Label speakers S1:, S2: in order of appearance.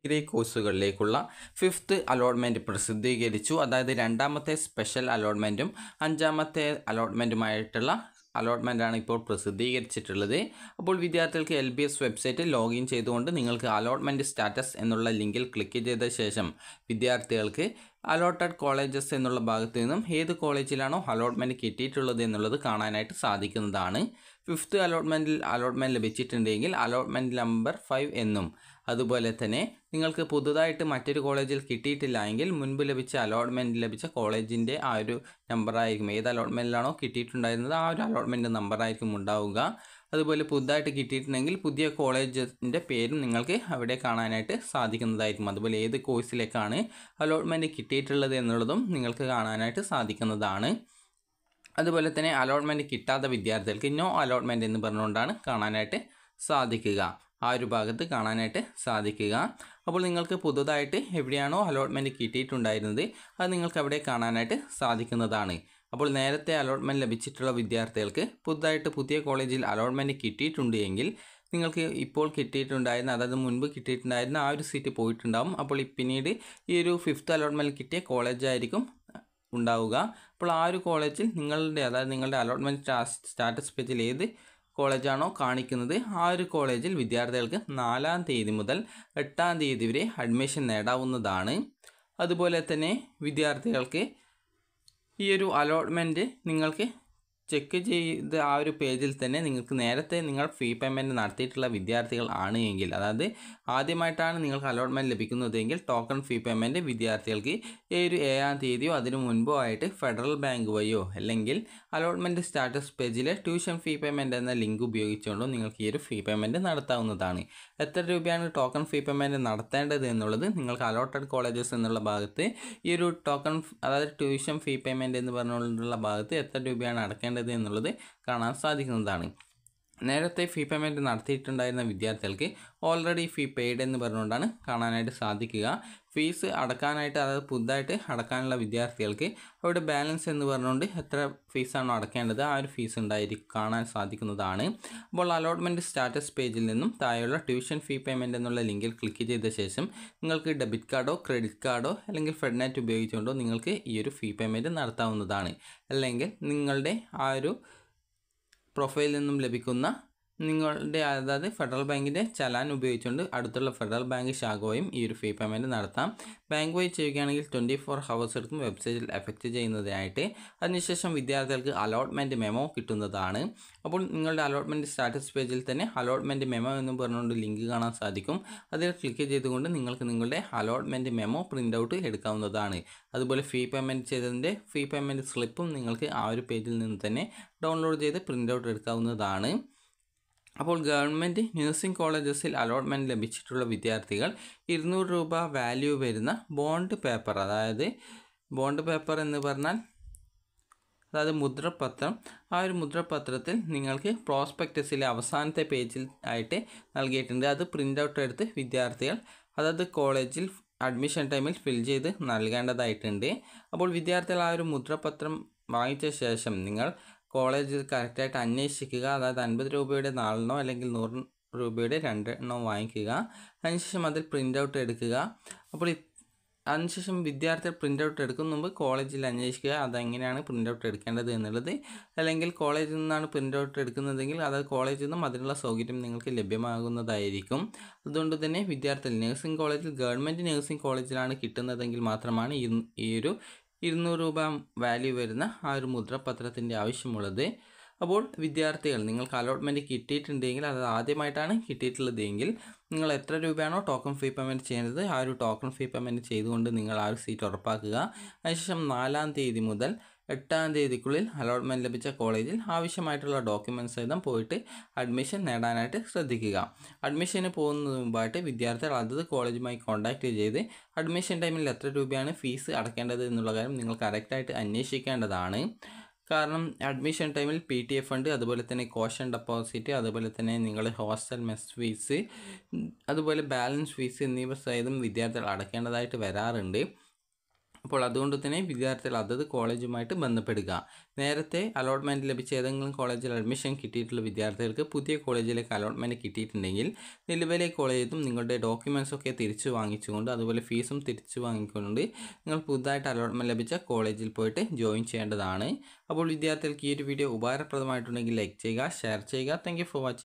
S1: degree കോഴ്സുകളിലേക്കുള്ള fifth allotment പ്രസിദ്ധീകരിച്ചു അതായത് രണ്ടാമത്തെ സ്പെഷ്യൽ അലോട്ട്മെൻറ്റും അഞ്ചാമത്തെ അലോട്ട്മെൻറ്റുമായിട്ടുള്ള അലോട്ട്മെൻറ്റാണ് ഇപ്പോൾ പ്രസിദ്ധീകരിച്ചിട്ടുള്ളത് അപ്പോൾ വിദ്യാർത്ഥികൾക്ക് L B S website login ചെയ്തുകൊണ്ട് നിങ്ങൾക്ക് അലോട്ട്മെൻറ്റ് സ്റ്റാറ്റസ് എന്നുള്ള ലിങ്കിൽ ക്ലിക്ക് ചെയ്ത ശേഷം വിദ്യാർത്ഥികൾക്ക് അലോട്ടഡ് കോളേജസ് എന്നുള്ള ഭാഗത്ത് നിന്നും ഏത് കോളേജിലാണോ അലോട്ട്മെൻറ്റ് കിട്ടിയിട്ടുള്ളത് എന്നുള്ളത് കാണാനായിട്ട് സാധിക്കുന്നതാണ് ഫിഫ്ത്ത് അലോട്ട്മെൻറ്റിൽ അലോട്ട്മെൻറ്റ് ലഭിച്ചിട്ടുണ്ടെങ്കിൽ അലോട്ട്മെൻറ്റ് നമ്പർ ഫൈവ് എന്നും അതുപോലെ തന്നെ നിങ്ങൾക്ക് പുതുതായിട്ട് മറ്റൊരു കോളേജിൽ കിട്ടിയിട്ടില്ല എങ്കിൽ മുൻപ് ലഭിച്ച അലോട്ട്മെൻറ്റ് ലഭിച്ച കോളേജിൻ്റെ ആ ഒരു നമ്പറായിരിക്കും ഏത് അലോട്ട്മെൻറ്റിലാണോ കിട്ടിയിട്ടുണ്ടായിരുന്നത് ആ ഒരു അലോട്ട്മെൻറ്റ് നമ്പറായിരിക്കും ഉണ്ടാവുക അതുപോലെ പുതുതായിട്ട് കിട്ടിയിട്ടുണ്ടെങ്കിൽ പുതിയ കോളേജിൻ്റെ പേരും നിങ്ങൾക്ക് അവിടെ കാണാനായിട്ട് സാധിക്കുന്നതായിരിക്കും അതുപോലെ ഏത് കോഴ്സിലേക്കാണ് അലോട്ട്മെൻറ്റ് കിട്ടിയിട്ടുള്ളത് എന്നുള്ളതും നിങ്ങൾക്ക് കാണാനായിട്ട് സാധിക്കുന്നതാണ് അതുപോലെ തന്നെ അലോട്ട്മെൻറ്റ് കിട്ടാത്ത വിദ്യാർത്ഥികൾക്ക് നോ അലോട്ട്മെൻറ്റ് എന്ന് പറഞ്ഞുകൊണ്ടാണ് കാണാനായിട്ട് സാധിക്കുക ആ ഒരു ഭാഗത്ത് കാണാനായിട്ട് സാധിക്കുക അപ്പോൾ നിങ്ങൾക്ക് പുതുതായിട്ട് എവിടെയാണോ അലോട്ട്മെൻറ്റ് കിട്ടിയിട്ടുണ്ടായിരുന്നത് അത് നിങ്ങൾക്ക് അവിടെ കാണാനായിട്ട് സാധിക്കുന്നതാണ് അപ്പോൾ നേരത്തെ അലോട്ട്മെൻറ്റ് ലഭിച്ചിട്ടുള്ള വിദ്യാർത്ഥികൾക്ക് പുതുതായിട്ട് പുതിയ കോളേജിൽ അലോട്ട്മെൻറ്റ് കിട്ടിയിട്ടുണ്ട് എങ്കിൽ നിങ്ങൾക്ക് ഇപ്പോൾ കിട്ടിയിട്ടുണ്ടായിരുന്ന അതായത് മുൻപ് കിട്ടിയിട്ടുണ്ടായിരുന്ന ആ ഒരു സീറ്റ് പോയിട്ടുണ്ടാവും അപ്പോൾ പിന്നീട് ഈ ഒരു ഫിഫ്ത്ത് അലോട്ട്മെൻറ്റ് കിട്ടിയ കോളേജായിരിക്കും ഉണ്ടാവുക അപ്പോൾ ആ ഒരു കോളേജിൽ നിങ്ങളുടെ അതായത് നിങ്ങളുടെ അലോട്ട്മെൻറ്റ് സ്റ്റാറ്റസ് പേജിൽ ഏത് കോളേജാണോ കാണിക്കുന്നത് ആ ഒരു കോളേജിൽ വിദ്യാർത്ഥികൾക്ക് നാലാം തീയതി മുതൽ എട്ടാം തീയതി വരെ അഡ്മിഷൻ നേടാവുന്നതാണ് അതുപോലെ തന്നെ വിദ്യാർത്ഥികൾക്ക് ഈ ഒരു അലോട്ട്മെൻറ്റ് നിങ്ങൾക്ക് ചെക്ക് ചെയ്ത് ആ ഒരു പേജിൽ തന്നെ നിങ്ങൾക്ക് നേരത്തെ നിങ്ങൾ ഫീ പേയ്മെൻറ്റ് നടത്തിയിട്ടുള്ള വിദ്യാർത്ഥികൾ ആണ് എങ്കിൽ അതായത് ആദ്യമായിട്ടാണ് നിങ്ങൾക്ക് അലോട്ട്മെൻറ്റ് ലഭിക്കുന്നതെങ്കിൽ ടോക്കൺ ഫീ പേയ്മെൻറ്റ് വിദ്യാർത്ഥികൾക്ക് ഈ ഒരു ഏഴാം തീയതിയോ അതിനു മുൻപോ ആയിട്ട് ഫെഡറൽ ബാങ്ക് വഴിയോ അല്ലെങ്കിൽ അലോട്ട്മെൻറ്റ് സ്റ്റാറ്റസ് പേജിലെ ട്യൂഷൻ ഫീ പേയ്മെൻറ്റ് എന്ന ലിങ്ക് ഉപയോഗിച്ചുകൊണ്ടും നിങ്ങൾക്ക് ഈ ഒരു ഫീ പേയ്മെൻറ്റ് നടത്താവുന്നതാണ് എത്ര രൂപയാണ് ടോക്കൺ ഫീ പേയ്മെൻറ്റ് നടത്തേണ്ടത് എന്നുള്ളത് നിങ്ങൾക്ക് അലോട്ടഡ് കോളേജസ് എന്നുള്ള ഭാഗത്ത് ഈ ഒരു ടോക്കൺ അതായത് ട്യൂഷൻ ഫീ പേയ്മെൻറ്റ് എന്ന് പറഞ്ഞുകൊണ്ടുള്ള ഭാഗത്ത് എത്ര രൂപയാണ് അടക്കേണ്ടത് എന്നുള്ളത് കാണാൻ സാധിക്കുന്നതാണ് നേരത്തെ ഫീ പേയ്മെൻറ്റ് നടത്തിയിട്ടുണ്ടായിരുന്ന വിദ്യാർത്ഥികൾക്ക് ഓൾറെഡി ഫീ പെയ്ഡ് എന്ന് പറഞ്ഞുകൊണ്ടാണ് കാണാനായിട്ട് സാധിക്കുക ഫീസ് അടക്കാനായിട്ട് അതായത് പുതുതായിട്ട് അടക്കാനുള്ള വിദ്യാർത്ഥികൾക്ക് അവിടെ ബാലൻസ് എന്ന് പറഞ്ഞുകൊണ്ട് എത്ര ഫീസാണോ അടക്കേണ്ടത് ആ ഒരു ഫീസ് ഉണ്ടായിരിക്കും കാണാൻ സാധിക്കുന്നതാണ് അപ്പോൾ അലോട്ട്മെൻറ്റ് സ്റ്റാറ്റസ് പേജിൽ നിന്നും താഴെയുള്ള ട്യൂഷൻ ഫീ പേയ്മെൻറ്റ് എന്നുള്ള ലിങ്കിൽ ക്ലിക്ക് ചെയ്ത ശേഷം നിങ്ങൾക്ക് ഡെബിറ്റ് കാർഡോ ക്രെഡിറ്റ് കാർഡോ അല്ലെങ്കിൽ ഫെഡ്നെറ്റ് ഉപയോഗിച്ചുകൊണ്ടോ നിങ്ങൾക്ക് ഈ ഒരു ഫീ പേയ്മെൻറ്റ് നടത്താവുന്നതാണ് അല്ലെങ്കിൽ നിങ്ങളുടെ ആ ഒരു പ്രൊഫൈലിൽ നിന്നും ലഭിക്കുന്ന നിങ്ങളുടെ അതായത് ഫെഡറൽ ബാങ്കിൻ്റെ ചലാൻ ഉപയോഗിച്ചുകൊണ്ട് അടുത്തുള്ള ഫെഡറൽ ബാങ്ക് ശാഖ വഴിയും ഈ ഒരു ഫീ പേയ്മെൻറ്റ് നടത്താം ബാങ്ക് വഴി ചെയ്യുകയാണെങ്കിൽ ട്വൻറ്റി ഫോർ ഹവേഴ്സ് എടുക്കും വെബ്സൈറ്റിൽ എഫക്റ്റ് ചെയ്യുന്നതിനായിട്ട് അതിനുശേഷം വിദ്യാർത്ഥികൾക്ക് അലോട്ട്മെൻറ്റ് മെമോ കിട്ടുന്നതാണ് അപ്പോൾ നിങ്ങളുടെ അലോട്ട്മെൻറ്റ് സ്റ്റാറ്റസ് പേജിൽ തന്നെ അലോട്ട്മെൻറ്റ് മെമോ എന്ന് പറഞ്ഞുകൊണ്ട് ലിങ്ക് കാണാൻ സാധിക്കും അതിൽ ക്ലിക്ക് ചെയ്തുകൊണ്ട് നിങ്ങൾക്ക് നിങ്ങളുടെ അലോട്ട്മെൻറ്റ് മെമോ പ്രിൻ്റ് ഔട്ട് എടുക്കാവുന്നതാണ് അതുപോലെ ഫീ പേയ്മെൻറ്റ് ചെയ്തതിൻ്റെ ഫീ പേയ്മെൻറ്റ് സ്ലിപ്പും നിങ്ങൾക്ക് ആ ഒരു പേജിൽ നിന്ന് തന്നെ ഡൗൺലോഡ് ചെയ്ത് പ്രിൻ്റ് ഔട്ട് എടുക്കാവുന്നതാണ് അപ്പോൾ ഗവൺമെൻറ് നഴ്സിംഗ് കോളേജസിൽ അലോട്ട്മെൻറ്റ് ലഭിച്ചിട്ടുള്ള വിദ്യാർത്ഥികൾ ഇരുന്നൂറ് രൂപ വാല്യൂ വരുന്ന ബോണ്ട് പേപ്പർ അതായത് ബോണ്ട് പേപ്പർ എന്ന് പറഞ്ഞാൽ അതായത് മുദ്രപത്രം ആ ഒരു മുദ്രപത്രത്തിൽ നിങ്ങൾക്ക് പ്രോസ്പെക്ടസിലെ അവസാനത്തെ പേജിൽ ആയിട്ട് നൽകിയിട്ടുണ്ട് അത് പ്രിൻ്റ് ഔട്ട് എടുത്ത് വിദ്യാർത്ഥികൾ അതായത് കോളേജിൽ അഡ്മിഷൻ ടൈമിൽ ഫിൽ ചെയ്ത് നൽകേണ്ടതായിട്ടുണ്ട് അപ്പോൾ വിദ്യാർത്ഥികൾ ആ ഒരു മുദ്രപത്രം വാങ്ങിച്ച ശേഷം നിങ്ങൾ കോളേജിൽ കറക്റ്റായിട്ട് അന്വേഷിക്കുക അതായത് അൻപത് രൂപയുടെ നാലെണ്ണോ അല്ലെങ്കിൽ നൂറ് രൂപയുടെ രണ്ടെണ്ണോ വാങ്ങിക്കുക അതിനുശേഷം അതിൽ പ്രിൻ്റ് ഔട്ട് എടുക്കുക അപ്പോൾ അതിനുശേഷം വിദ്യാർത്ഥികൾ പ്രിൻ്റ് ഔട്ട് എടുക്കും മുമ്പ് കോളേജിൽ അന്വേഷിക്കുക അതെങ്ങനെയാണ് പ്രിൻ്റ് ഔട്ട് എടുക്കേണ്ടത് എന്നുള്ളത് അല്ലെങ്കിൽ കോളേജിൽ നിന്നാണ് പ്രിൻ്റ് ഔട്ട് എടുക്കുന്നതെങ്കിൽ അത് കോളേജിൽ നിന്നും അതിനുള്ള സൗകര്യം നിങ്ങൾക്ക് ലഭ്യമാകുന്നതായിരിക്കും അതുകൊണ്ട് തന്നെ വിദ്യാർത്ഥികൾ നഴ്സിംഗ് കോളേജിൽ ഗവൺമെൻറ് നഴ്സിംഗ് കോളേജിലാണ് കിട്ടുന്നതെങ്കിൽ മാത്രമാണ് ഈ ഒരു ഇരുന്നൂറ് രൂപ വാല്യൂ വരുന്ന ആ ഒരു മുദ്രപത്രത്തിൻ്റെ ആവശ്യമുള്ളത് അപ്പോൾ വിദ്യാർത്ഥികൾ നിങ്ങൾക്ക് അലോട്ട്മെൻറ്റ് കിട്ടിയിട്ടുണ്ടെങ്കിൽ അത് ആദ്യമായിട്ടാണ് കിട്ടിയിട്ടുള്ളത് എങ്കിൽ നിങ്ങൾ എത്ര രൂപയാണോ ടോക്കൺ ഫീ പേയ്മെൻറ്റ് ചെയ്യുന്നത് ആ ഒരു ടോക്കൺ ഫീ പേയ്മെൻറ്റ് ചെയ്തുകൊണ്ട് നിങ്ങൾ ആ ഒരു സീറ്റ് ഉറപ്പാക്കുക അതിനുശേഷം നാലാം തീയതി മുതൽ എട്ടാം തീയതിക്കുള്ളിൽ അലോട്ട്മെൻറ്റ് ലഭിച്ച കോളേജിൽ ആവശ്യമായിട്ടുള്ള ഡോക്യുമെൻറ്റ്സ് സഹിതം പോയിട്ട് അഡ്മിഷൻ നേടാനായിട്ട് ശ്രദ്ധിക്കുക അഡ്മിഷന് പോകുന്നതിന് മുമ്പായിട്ട് വിദ്യാർത്ഥികൾ അതത് കോളേജുമായി കോൺടാക്റ്റ് ചെയ്ത് അഡ്മിഷൻ ടൈമിൽ എത്ര രൂപയാണ് ഫീസ് അടക്കേണ്ടത് എന്നുള്ള കാര്യം നിങ്ങൾ കറക്റ്റായിട്ട് അന്വേഷിക്കേണ്ടതാണ് കാരണം അഡ്മിഷൻ ടൈമിൽ പി ടി എഫ് ഫണ്ട് അതുപോലെ തന്നെ കോഷൻ ഡെപ്പോസിറ്റ് അതുപോലെ തന്നെ നിങ്ങൾ ഹോസ്റ്റൽ മെസ് ഫീസ് അതുപോലെ ബാലൻസ് ഫീസ് എന്നിവ സഹിതം വിദ്യാർത്ഥികൾ അടയ്ക്കേണ്ടതായിട്ട് വരാറുണ്ട് അപ്പോൾ അതുകൊണ്ട് തന്നെ വിദ്യാർത്ഥികൾ അതത് കോളേജുമായിട്ട് ബന്ധപ്പെടുക നേരത്തെ അലോട്ട്മെൻറ്റ് ലഭിച്ച ഏതെങ്കിലും കോളേജിൽ അഡ്മിഷൻ കിട്ടിയിട്ടുള്ള വിദ്യാർത്ഥികൾക്ക് പുതിയ കോളേജിലേക്ക് അലോട്ട്മെൻറ്റ് കിട്ടിയിട്ടുണ്ടെങ്കിൽ നിലവിലെ കോളേജിൽ നിങ്ങളുടെ ഡോക്യുമെൻസ് ഒക്കെ തിരിച്ചു വാങ്ങിച്ചുകൊണ്ട് അതുപോലെ ഫീസും തിരിച്ചു വാങ്ങിക്കൊണ്ട് നിങ്ങൾ പുതുതായിട്ട് അലോട്ട്മെൻറ്റ് ലഭിച്ച കോളേജിൽ പോയിട്ട് ജോയിൻ ചെയ്യേണ്ടതാണ് അപ്പോൾ വിദ്യാർത്ഥികൾക്ക് ഈ ഒരു വീഡിയോ ഉപകാരപ്രദമായിട്ടുണ്ടെങ്കിൽ ലൈക്ക് ചെയ്യുക ഷെയർ ചെയ്യുക താങ്ക് ഫോർ വാച്ചിങ്